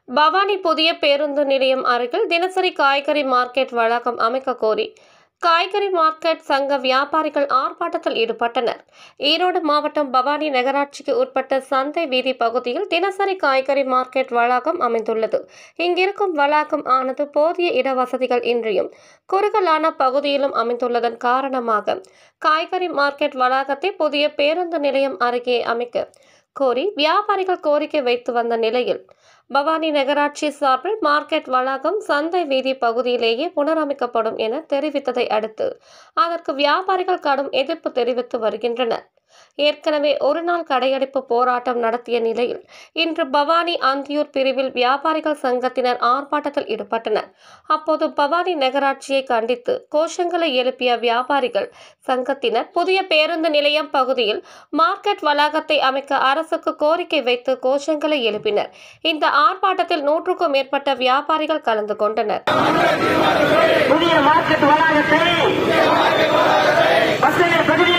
பவானி புதிய பேருந்து நிலையம் அருகில் தினசரி காய்கறி மார்க்கெட் வளாகம் அமைக்க கோரி காய்கறி மார்க்கெட் சங்க வியாபாரிகள் ஆர்ப்பாட்டத்தில் ஈடுபட்டனர் ஈரோடு மாவட்டம் பவானி நகராட்சிக்கு உட்பட்ட சந்தை வீதி பகுதியில் தினசரி காய்கறி மார்க்கெட் வளாகம் அமைந்துள்ளது இங்கிருக்கும் வளாகம் ஆனது போதிய இடவசதிகள் இன்றியும் குறுகலான பகுதியிலும் அமைந்துள்ளதன் காரணமாக காய்கறி மார்க்கெட் வளாகத்தை புதிய பேருந்து நிலையம் அருகே அமைக்க கோரி வியாபாரிகள் கோரிக்கை வைத்து வந்த நிலையில் பவானி நகராட்சி சார்பில் மார்க்கெட் வளாகம் சந்தை வீதி பகுதியிலேயே புனரமைக்கப்படும் என தெரிவித்ததை அடுத்து அதற்கு வியாபாரிகள் கடும் எதிர்ப்பு தெரிவித்து வருகின்றனர் ஏற்கனவே ஒரு நாள் கடையடைப்பு போராட்டம் நடத்திய நிலையில் இன்று பவானி அந்தியூர் பிரிவில் வியாபாரிகள் சங்கத்தினர் ஆர்ப்பாட்டத்தில் ஈடுபட்டனர் அப்போது பவானி நகராட்சியை கண்டித்து கோஷங்களை எழுப்பிய வியாபாரிகள் சங்கத்தினர் புதிய பேருந்து நிலையம் பகுதியில் மார்க்கெட் வளாகத்தை அமைக்க அரசுக்கு கோரிக்கை வைத்து கோஷங்களை எழுப்பினர் இந்த ஆர்ப்பாட்டத்தில் நூற்றுக்கும் மேற்பட்ட வியாபாரிகள் கலந்து கொண்டனர் புதிய மார்க்கெட் வளாகத்தை பசுமை பகுதியில்